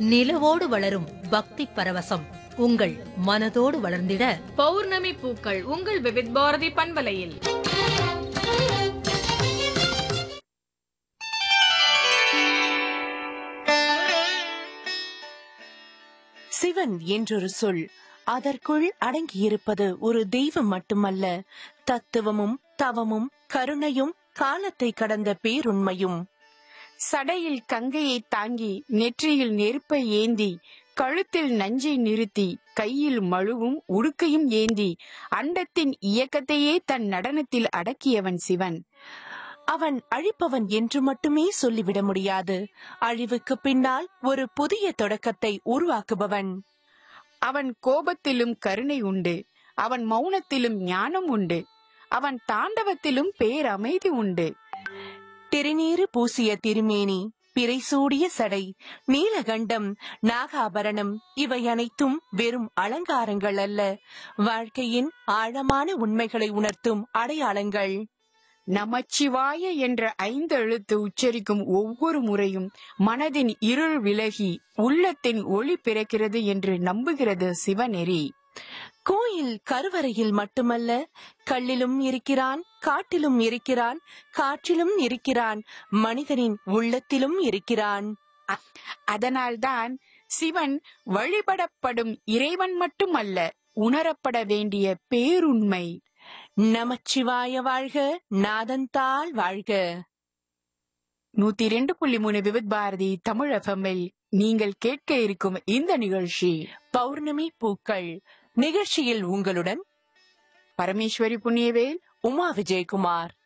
நிலவோடு வளரும் பக்தி பரவசம் உங்கள் மனதோடு வளர்ந்திட பௌர்ணமி பூக்கள் உங்கள் விவித் பாரதி பண்பலையில் சிவன் என்றொரு சொல் அதற்குள் அடங்கியிருப்பது ஒரு தெய்வம் மட்டுமல்ல தத்துவமும் தவமும் கருணையும் காலத்தை கடந்த பேருண்மையும் சடையில் கங்கையை தாங்கி நெற்றியில் நெருப்பை ஏந்தி கழுத்தில் நஞ்சை நிறுத்தி கையில் மழுவும் உடுக்கையும் ஏந்தி அண்டத்தின் இயக்கத்தையே தன் நடனத்தில் அடக்கியவன் சிவன் அவன் அழிப்பவன் என்று மட்டுமே சொல்லிவிட முடியாது அழிவுக்கு பின்னால் ஒரு புதிய தொடக்கத்தை உருவாக்குபவன் அவன் கோபத்திலும் கருணை உண்டு அவன் மௌனத்திலும் ஞானம் உண்டு அவன் தாண்டவத்திலும் பேரமைதி உண்டு திருநீறு பூசிய திருமேனி பிறைசூடிய சடை நீலகண்டம் நாகாபரணம் இவை அனைத்தும் வெறும் அலங்காரங்கள் அல்ல வாழ்க்கையின் ஆழமான உண்மைகளை உணர்த்தும் அடையாளங்கள் நமச்சிவாய என்ற ஐந்து எழுத்து உச்சரிக்கும் ஒவ்வொரு முறையும் மனதின் இருள் விலகி உள்ளத்தின் ஒளி பிறக்கிறது என்று நம்புகிறது சிவநெறி கோயில் கருவறையில் மட்டுமல்ல கல்லிலும் இருக்கிறான் காட்டிலும் இருக்கிறான் காற்றிலும் இருக்கிறான் மனிதனின் உள்ளத்திலும் இருக்கிறான் அதனால்தான் சிவன் வழிபடப்படும் இறைவன் மட்டுமல்ல உணரப்பட வேண்டிய பேருண்மை நமச்சிவாய வாழ்க நாதந்தாள் வாழ்க நூத்தி ரெண்டு புள்ளி மூணு விவித் பாரதி தமிழ் எஃப்எம்மில் நீங்கள் கேட்க இருக்கும் இந்த நிகழ்ச்சி பௌர்ணமி பூக்கள் நிகழ்ச்சியில் உங்களுடன் பரமேஸ்வரி புண்ணியவேல் உமா விஜயகுமார்